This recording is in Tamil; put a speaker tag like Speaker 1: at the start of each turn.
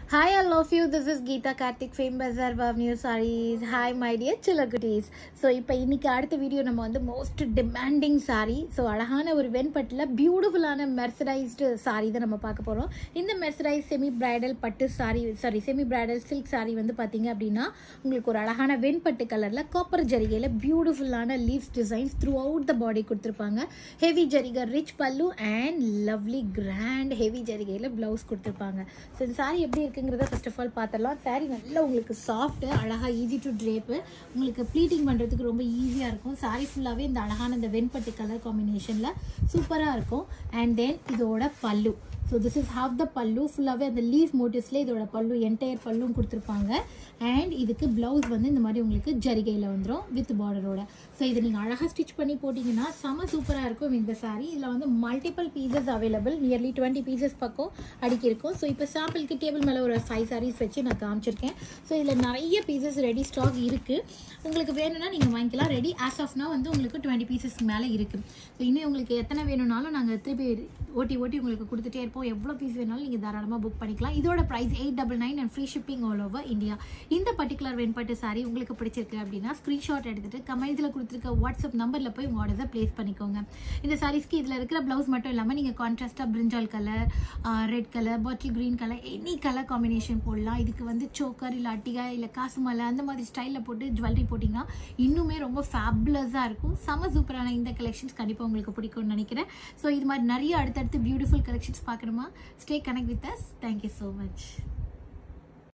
Speaker 1: Hi, I love you. This is Geeta Karthik, Fame Bazaar, Vav New Sarees. Hi, my dear Chillakutis. So இப்போ இன்னைக்கு அடுத்த வீடியோ நம்ம வந்து மோஸ்ட் டிமாண்டிங் saree ஸோ அழகான ஒரு வெண்பட்டில் பியூட்டிஃபுல்லான மெர்சரைஸ்டு saree தான் நம்ம பார்க்க போகிறோம் இந்த மெர்சரைஸ் செமி பிரைடல் பட்டு saree sari semi bridal silk saree வந்து பார்த்தீங்க அப்படின்னா உங்களுக்கு ஒரு அழகான வெண்பட்டு கலரில் காப்பர் ஜரிகையில் பியூட்டிஃபுல்லான leaves designs throughout the body கொடுத்துருப்பாங்க ஹெவி ஜரிகை ரிச் பல்லு அண்ட் லவ்லி கிராண்ட் ஹெவி ஜரிகையில் ப்ளவுஸ் கொடுத்துருப்பாங்க ஸோ இந்த saree எப்படி இருக்குங்கிறத ஃபர்ஸ்ட் ஆஃப் ஆல் பார்த்துடலாம் saree நல்லா உங்களுக்கு சாஃப்ட்டு அழகாக ஈஸி டு ட்ரேப்பு உங்களுக்கு ப்ளீட்டிங் பண்ணுறதுக்கு ரொம்ப ஈஸியாக இருக்கும் saree ஃபுல்லாகவே இந்த அழகான இந்த வெண்பட்டு கலர் காம்பினேஷனில் சூப்பராக இருக்கும் அண்ட் தென் இதோட பல்லு so this is half the பல்லு ஃபுல்லாகவே அந்த லீஃப் மோட்டிவ்ஸில் இதோட பல்லு என்டையர் பல்லும் கொடுத்துருப்பாங்க அண்ட் இதுக்கு ப்ளவுஸ் வந்து இந்த மாதிரி உங்களுக்கு ஜரிகையில் வந்துடும் வித் பார்டரோட ஸோ இதை நீங்கள் அழகாக ஸ்டிச் பண்ணி போட்டிங்கன்னா செம சூப்பராக இருக்கும் இந்த saree இதில் வந்து multiple pieces available nearly twenty pieces பக்கம் அடுக்கியிருக்கும் ஸோ இப்போ சாம்பிளுக்கு டேபிள் மேலே ஒரு ஃபைவ் சாரீஸ் வச்சு நான் காமிச்சிருக்கேன் ஸோ இதில் நிறைய பீசஸ் ரெடி ஸ்டாக் இருக்குது உங்களுக்கு வேணும்னா நீங்கள் வாங்கிக்கலாம் ரெடி ஆஸ் ஆஃப்னா வந்து உங்களுக்கு டுவெண்ட்டி பீசஸ்க்கு மேலே இருக்குது ஸோ இன்னும் உங்களுக்கு எத்தனை வேணும்னாலும் நாங்கள் திருப்பி ஓட்டி ஓட்டி உங்களுக்கு கொடுத்துட்டே இருப்போம் எவ்வளோ பீஸ் வேணாலும் நீங்கள் தாராளமாக புக் பண்ணிக்கலாம் இதோட price eight double nine and free shipping all over India இந்த பர்டிகுலர் வெண்பட்டு சாரி உங்களுக்கு பிடிச்சிருக்கு அப்படின்னா ஸ்க்ரீன்ஷாட் எடுத்துகிட்டு கமெண்ட்ஸில் கொடுத்துருக்க வாட்ஸ்அப் நம்பரில் போய் உங்கள் ஆர்டரை ப்ளேஸ் பண்ணிக்கோங்க இந்த சாரீஸ்க்கு இதில் இருக்கிற ப்ளவுஸ் மட்டும் இல்லாமல் நீங்கள் கான்ட்ராஸ்ட்டாக பிரிஞ்சால் colour red colour bottle green colour any colour combination போடலாம் இதுக்கு வந்து சோக்கர் இல்லை அட்டிகா இல்லை காசு மலை அந்த மாதிரி ஸ்டைலில் போட்டு ஜுவல்லரி போட்டிங்கன்னா இன்னுமே ரொம்ப ஃபேபுலஸாக இருக்கும் செம சூப்பரான இந்த கலெக்ஷன்ஸ் கண்டிப்பாக உங்களுக்கு பிடிக்கும்னு நினைக்கிறேன் ஸோ இது மாதிரி நிறைய அடுத்தடுத்து பியூட்டிஃபுல் கலெக்ஷன்ஸ் பார்க்கணுமா stay connect with us thank you so much